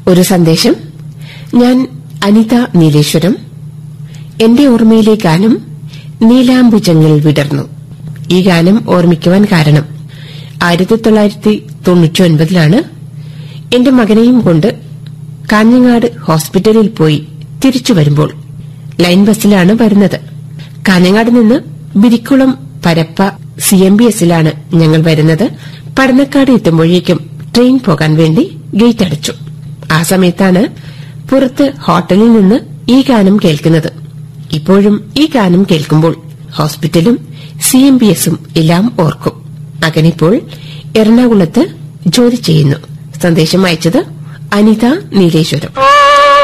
ഒരു സന്ദേശം ഞാൻ അനിത നീലേശ്വരം എന്റെ ഓർമ്മയിലെ ഗാനം നീലാംബുജങ്ങൾ വിടർന്നു ഈ ഗാനം ഓർമ്മിക്കുവാൻ കാരണം ആയിരത്തി തൊള്ളായിരത്തി തൊണ്ണൂറ്റി ഒൻപതിലാണ് എന്റെ മകനെയും കൊണ്ട് കാഞ്ഞങ്ങാട് ഹോസ്പിറ്റലിൽ പോയി തിരിച്ചു വരുമ്പോൾ ലൈൻ ബസ്സിലാണ് വരുന്നത് കാഞ്ഞങ്ങാട് നിന്ന് Birikkulam Parappa C M B എസിലാണ് ഞങ്ങൾ വരുന്നത് പടന്നക്കാട് എത്തുമ്പോഴേക്കും ട്രെയിൻ പോകാൻ വേണ്ടി ഗേറ്റ് അടച്ചു ആ സമയത്താണ് പുറത്ത് ഹോട്ടലിൽ നിന്ന് ഈ ഗാനം കേൾക്കുന്നത് ഇപ്പോഴും ഈ ഗാനം കേൾക്കുമ്പോൾ ഹോസ്പിറ്റലും സി എം ബി എസും എല്ലാം ഓർക്കും മകനിപ്പോൾ എറണാകുളത്ത് ജോലി ചെയ്യുന്നു സന്ദേശം അയച്ചത് അനിത നീലേശ്വരം